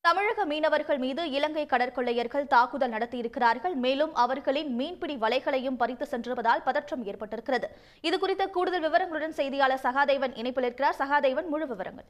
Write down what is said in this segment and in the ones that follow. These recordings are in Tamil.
தமிழக மீனவர்கள் மீது இலங்கை கடற்கொள்ளையர்கள் தாக்குதல் நடத்தியிருக்கிறார்கள் மேலும் அவர்களின் மீன்பிடி வலைகளையும் பறித்து சென்றிருப்பதால் பதற்றம் ஏற்பட்டிருக்கிறது இது குறித்த கூடுதல் விவரங்களுடன் செய்தியாளர் சகாதேவன் இணைப்பில் இருக்கிறார் சகாதேவன் முழு விவரங்கள்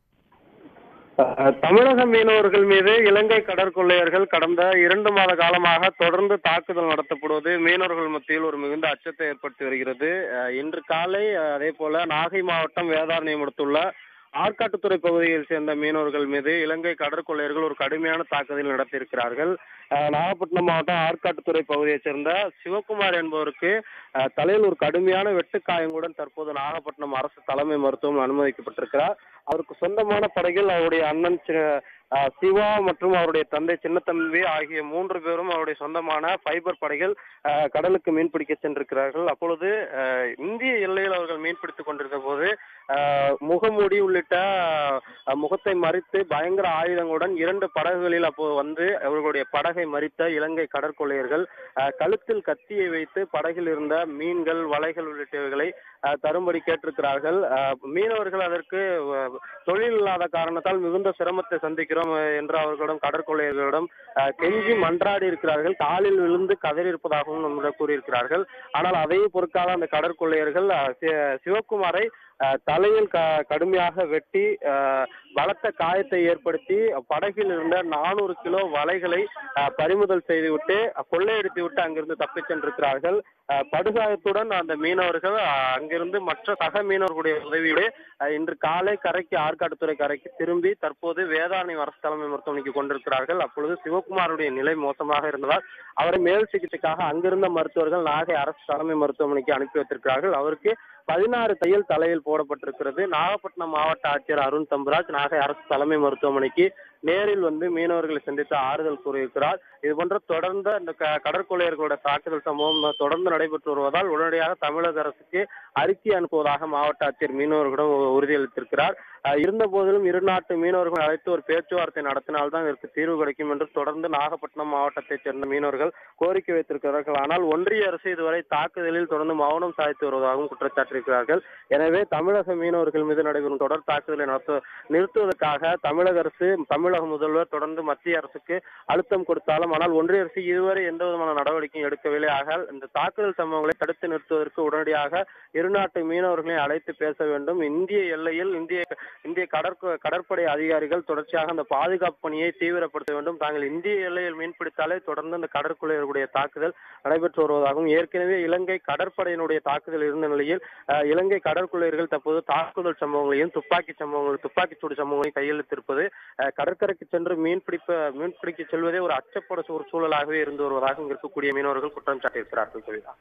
அஹ், தமிழக மீனவர்கள் மீது இலங்கை கடற்கொள்ளையர்கள் கடந்த இரண்டு மாத காலமாக தொடர்ந்து தாக்குதல் நடத்தப்படுவது மீனவர்கள் மத்தியில் ஒரு மிகுந்த அச்சத்தை ஏற்படுத்தி வருகிறது அஹ், இன்று காலை அஹ், அதே போல நாகை மாவட்டம் வேதாரண்யம் அடுத்துள்ள ஆற்காட்டுத்துறை பகுதியில் சேர்ந்த மீனவர்கள் மீது இலங்கை கடற்கொள்ளையர்கள் ஒரு கடுமையான தாக்குதல் நடத்தியிருக்கிறார்கள் அஹ், நாகப்பட்டினம் மாவட்டம் ஆற்காட்டுத்துறை பகுதியைச் சேர்ந்த சிவகுமார் என்பவருக்கு அஹ், தலையில் ஒரு கடுமையான வெட்டுக்காயங்களுடன் தற்போது நாகப்பட்டினம் அரசு தலைமை மருத்துவமனை அனுமதிக்கப்பட்டிருக்கிறார் அவருக்கு சொந்தமான படகில் அவருடைய அண்ணன் சி- அஹ் சிவா மற்றும் அவருடைய தந்தை சின்னத்தம்பி ஆகிய மூன்று பேரும் அவருடைய சொந்தமான ஃபைபர் படகில் அஹ், கடலுக்கு மீன்பிடிக்க சென்றிருக்கிறார்கள் அப்பொழுது அஹ், இந்திய எல்லையில் அவர்கள் மீன்பிடித்துக் கொண்டிருந்த போது அஹ், முகமூடி உள்ளிட்ட அஹ், முகத்தை மறித்து பயங்கர ஆயுதங்களுடன் இரண்டு படகுகளில் அப்போது வந்து அவர்களுடைய படகை மறித்த இலங்கை கடற்கொள்ளையர்கள் அஹ், கழுத்தில் கத்தியை வைத்து படகில் இருந்த மீன்கள் வலைகள் உள்ளிட்டவைகளை அஹ், தரும்படி கேட்டிருக்கிறார்கள் அஹ், மீனவர்கள் அதற்கு அஹ், தொழில் இல்லாத காரணத்தால் மிகுந்த சிரமத்தை சந்திக்கிறோம் அஹ், என்று அவர்களிடம் கடற்கொள்ளையர்களிடம் அஹ், கெஞ்சி மன்றாடி இருக்கிறார்கள் காலில் விழுந்து கதறி இருப்பதாகவும் நம்மிடம் கூறியிருக்கிறார்கள் ஆனால் அதையும் பொறுக்காத அந்த கடற்கொள்ளையர்கள் அஹ், சி- சிவக்குமாரை அஹ், தலையில் க கடுமையாக வெட்டி அஹ், பலத்த காயத்தை ஏற்படுத்தி படகில் இருந்த நானூறு கிலோ வலைகளை அஹ், பறிமுதல் செய்துவிட்டு கொள்ளையடித்து விட்டு அங்கிருந்து தப்பிச் சென்றிருக்கிறார்கள் அஹ், படுகாயத்துடன் அந்த மீனவர்கள் அஹ், அங்கிருந்து மற்ற சக மீனவர்களுடைய உதவியோடு அஹ், இன்று காலை கரைக்கு ஆற்காட்டுத்துறை கரைக்கு திரும்பி தற்போது வேதாரண்யம் அரசு தலைமை மருத்துவமனைக்கு கொண்டிருக்கிறார்கள் அப்பொழுது சிவகுமாருடைய நிலை மோசமாக இருந்ததால் அவரை மேல் சிகிச்சைக்காக அங்கிருந்த மருத்துவர்கள் நாகை அரசு தலைமை மருத்துவமனைக்கு அனுப்பி வைத்திருக்கிறார்கள் அவருக்கு பதினாறு தையல் தலையில் போடப்பட்டிருக்கிறது நாகப்பட்டினம் மாவட்ட ஆட்சியர் அருண் தம்புராஜ் நாகை அரசு தலைமை மருத்துவமனைக்கு நேரில் வந்து மீனவர்களை சந்தித்து ஆறுதல் கூறியிருக்கிறார் இது போன்ற தொடர்ந்த இந்த க- கடற்கொள்ளையர்களோட தாக்குதல் சம்பவம் தொடர்ந்து நடைபெற்று வருவதால் உடனடியாக தமிழக அரசுக்கு அறிக்கை அனுப்புவதாக மாவட்ட ஆட்சியர் மீனவர்களிடம் உ- உறுதியளித்திருக்கிறார் அஹ் இருந்த போதிலும் இரு நாட்டு மீனவர்கள் அழைத்து ஒரு பேச்சுவார்த்தை நடத்தினால்தான் இதற்கு தீர்வு கிடைக்கும் என்று தொடர்ந்து நாகப்பட்டினம் மாவட்டத்தைச் சேர்ந்த மீனவர்கள் கோரிக்கை வைத்திருக்கிறார்கள் ஆனால் ஒன்றிய அரசு இதுவரை தாக்குதலில் தொடர்ந்து மௌனம் சாதித்து வருவதாகவும் குற்றச்சாட்டிருக்கிறார்கள் எனவே தமிழக மீனவர்கள் மீது நடைபெறும் தொடர் தாக்குதலை நடத்த நிறுத்துவதற்காக தமிழக அரசு தமிழக முதல்வர் தொடர்ந்து மத்திய அரசுக்கு அழுத்தம் கொடுத்தாலும் ஆனால் ஒன்றிய அரசு இதுவரை எந்த விதமான நடவடிக்கையும் எடுக்கவில்லை ஆக இந்த தாக்குதல் சம்பவங்களை தடுத்து நிறுத்துவதற்கு உடனடியாக இரு நாட்டு மீனவர்களை அழைத்து பேச வேண்டும் இந்திய எல்லையில் இந்திய இந்திய கடற்க கடற்படை அதிகாரிகள் தொடர்ச்சியாக அந்த பாதுகாப்பு பணியை தீவிரப்படுத்த வேண்டும் தாங்கள் இந்திய எல்லையில் மீன்பிடித்தாலே தொடர்ந்து அந்த கடற்கொள்ளையர்களுடைய தாக்குதல் நடைபெற்று வருவதாகவும் ஏற்கனவே இலங்கை கடற்படையினுடைய தாக்குதல் இருந்த நிலையில் அஹ், இலங்கை கடற்கொள்ளையர்கள் தற்போது தாக்குதல் சம்பவங்களையும் துப்பாக்கி சம்பவங்கள் துப்பாக்கிச் சூடு சம்பவங்களையும் கையெழுத்திருப்பது அஹ், கடற்கரைக்கு சென்று மீன் பிடிப்ப மீன் பிடிக்க செல்வதே ஒரு அச்சப்பட ஒரு சூழலாகவே இருந்து வருவதாக இங்கு இருக்கக்கூடிய மீனவர்கள் குற்றம் சாட்டியிருக்கிறார்கள் கவிதா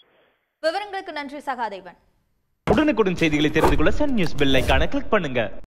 விவரங்களுக்கு நன்றி சகாதேவன் உடனுக்குடன் செய்திகளை தெரிந்து கொள்ள சன் நியூஸ் பெல் ஐகானை கிளிக் பண்ணுங்க